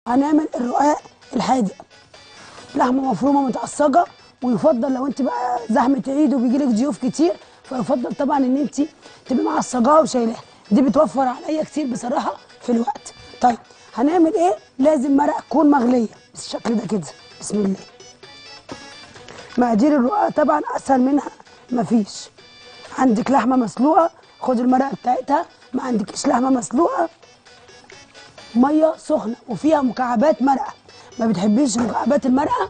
هنعمل الرقاق الحادق لحمه مفرومه متعصجه ويفضل لو انت بقى زحمه عيد وبيجيلك ضيوف كتير فيفضل طبعا ان انت تبقي معصجاها وشايلاها دي بتوفر عليا كتير بصراحه في الوقت طيب هنعمل ايه لازم مرقه تكون مغليه بالشكل ده كده بسم الله مقادير الرقاق طبعا اسهل منها مفيش عندك لحمه مسلوقه خد المرقه بتاعتها ما عندكش لحمه مسلوقه ميه سخنه وفيها مكعبات مرقه ما بتحبيش مكعبات المرقه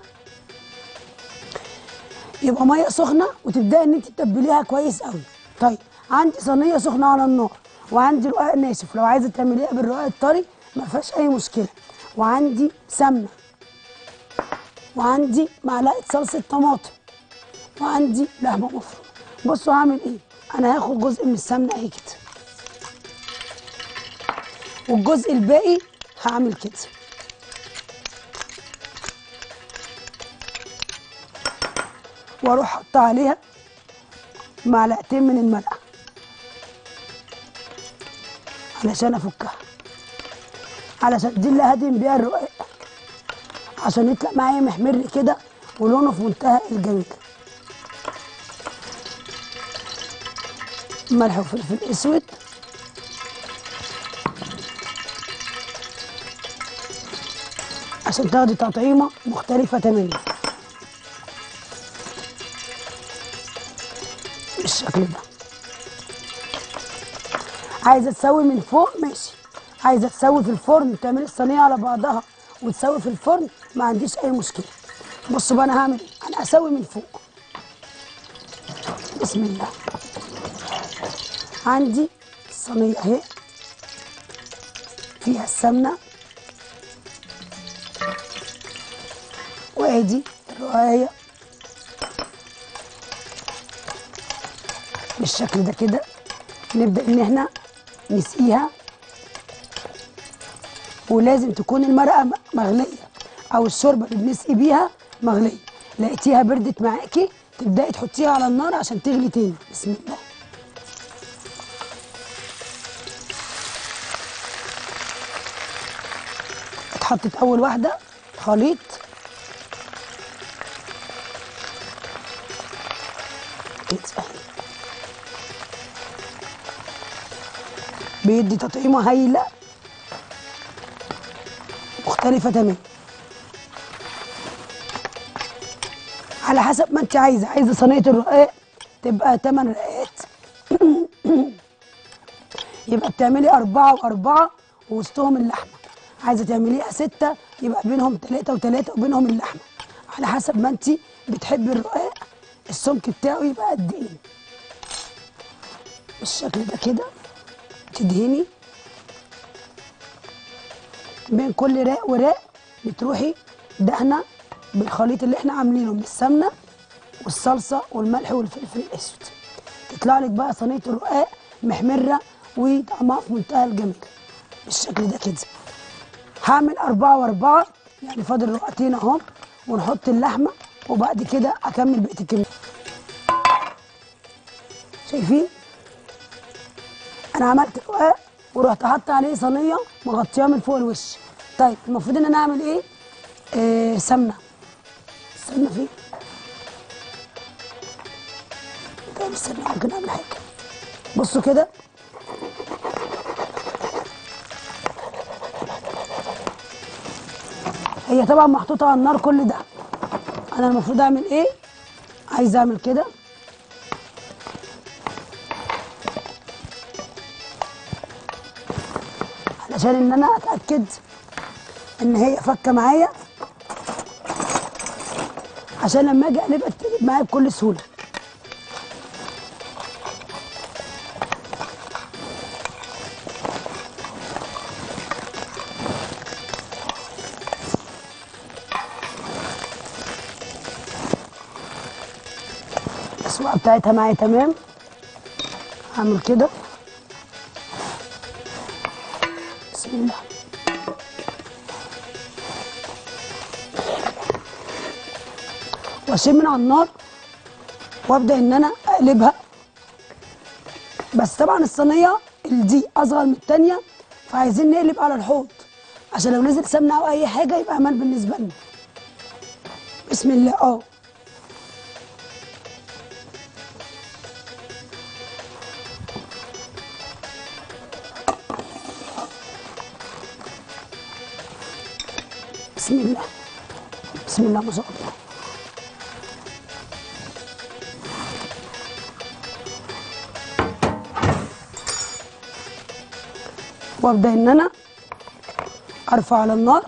يبقى ميه سخنه وتبداي ان انت تتبليها كويس قوي طيب عندي صينيه سخنه على النار وعندي رقاق ناشف لو عايزه تعمليها بالرقاق الطري ما فيهاش اي مشكله وعندي سمنه وعندي معلقه صلصه طماطم وعندي لحمه مفرومه بصوا هعمل ايه انا هاخد جزء من السمنه اهي كده والجزء الباقي هعمل كده واروح احط عليها معلقتين من المرقه علشان افكها علشان دي اللي هدم بيها الرقاق عشان يطلع معايا محمر كده ولونه في منتهى الجمال ملح وفلفل اسود عشان تاخدي تطعيمه مختلفه تماما بالشكل ده عايزه تسوي من فوق ماشي عايزه تسوي في الفرن تعملي الصينيه على بعضها وتسوي في الفرن ما عنديش اي مشكله بصوا بقى انا هعمل ايه انا اسوي من فوق بسم الله عندي الصينيه اهي فيها السمنه وادي الرقايه بالشكل ده كده نبدا ان احنا نسقيها ولازم تكون المرقه مغليه او الشوربه اللي بنسقي بيها مغليه لقيتيها بردت معاكي تبداي تحطيها على النار عشان تغلي تاني بسم الله اتحطت اول واحده خليط كده بيدي تطعيمه هايله مختلفه تماما على حسب ما انت عايزه عايزه صينيه الرقاق تبقى 8 رقات يبقى بتعملي أربعة وأربعة ووسطهم اللحمة عايزة تعمليها ستة يبقى بينهم تلاتة وتلاتة وبينهم اللحمة على حسب ما انت بتحبي الرقاق السمك بتاعه يبقى قد ايه بالشكل ده كده تدهني بين كل راق وراق بتروحي دهنه بالخليط اللي احنا عاملينه من السمنه والصلصه والملح والفلفل الاسود تطلع لك بقى صينيه الرقاق محمره وطعمها في منتهى الجمال بالشكل ده كده هعمل أربعة وأربعة يعني فاضل رقعتين أهم ونحط اللحمة وبعد كده أكمل بقية الكمية شايفين؟ أنا عملت رقاق ورحت حاطة عليه صينية مغطياه من فوق الوش طيب المفروض إن أنا أعمل إيه؟ آه سمنة السمنة فين؟ طيب استنى ممكن أعمل حاجة بصوا كده هي طبعا محطوطه على النار كل ده انا المفروض اعمل ايه عايزه اعمل كده علشان ان انا اتاكد ان هي فكه معايا عشان لما اجي اقلبها تقلب معايا بكل سهوله السواقه بتاعتها معايا تمام هعمل كده بسم الله واشيل من على النار وابدا ان انا اقلبها بس طبعا الصينيه دي اصغر من الثانيه فعايزين نقلب على الحوض عشان لو نزل سمنه او اي حاجه يبقى امان بالنسبه لنا بسم الله اه بسم الله بسم الله ما شاء الله وابدا ان انا ارفع على النار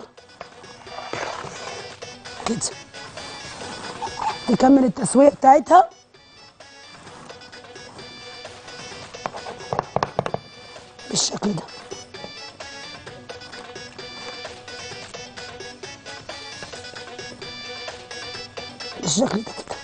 كده تكمل التسويه بتاعتها بالشكل ده بالشكل ده كده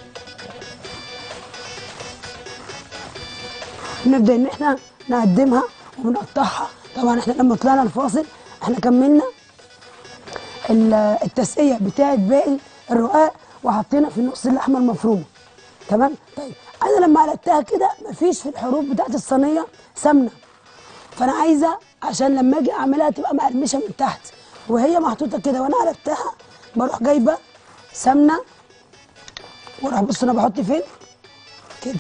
نبدا ان احنا نقدمها وبنقطعها طبعا احنا لما طلعنا الفاصل احنا كملنا ال- التسقيه بتاعت باقي الرقاق وحطينا في النص اللحمه المفرومه تمام طيب انا لما قلبتها كده مفيش في الحروف بتاعت الصينيه سمنه فانا عايزه عشان لما اجي اعملها تبقى مقرمشه من تحت وهي محطوطه كده وانا قلبتها بروح جايبه سمنه واروح بص انا بحط فين كده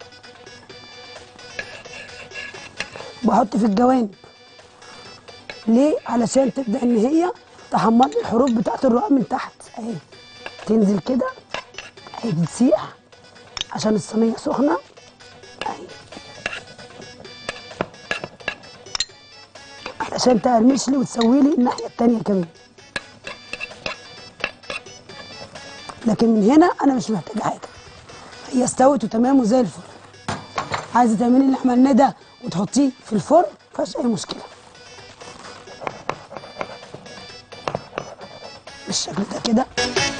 بحط في الجوانب ليه علشان تبدا ان هي تحمر لي الحروف بتاعت الرقاق من تحت اهي تنزل كده اهي بتسيح عشان الصينيه سخنه اهي علشان تقرمش لي وتسوي لي الناحيه التانيه كمان لكن من هنا انا مش محتاجه حاجه هي استوت وتمام وزي الفل عايزه تعملي اللي عملناه ده وتحطيه في الفرن مفيهاش اي مشكله بالشكل ده كده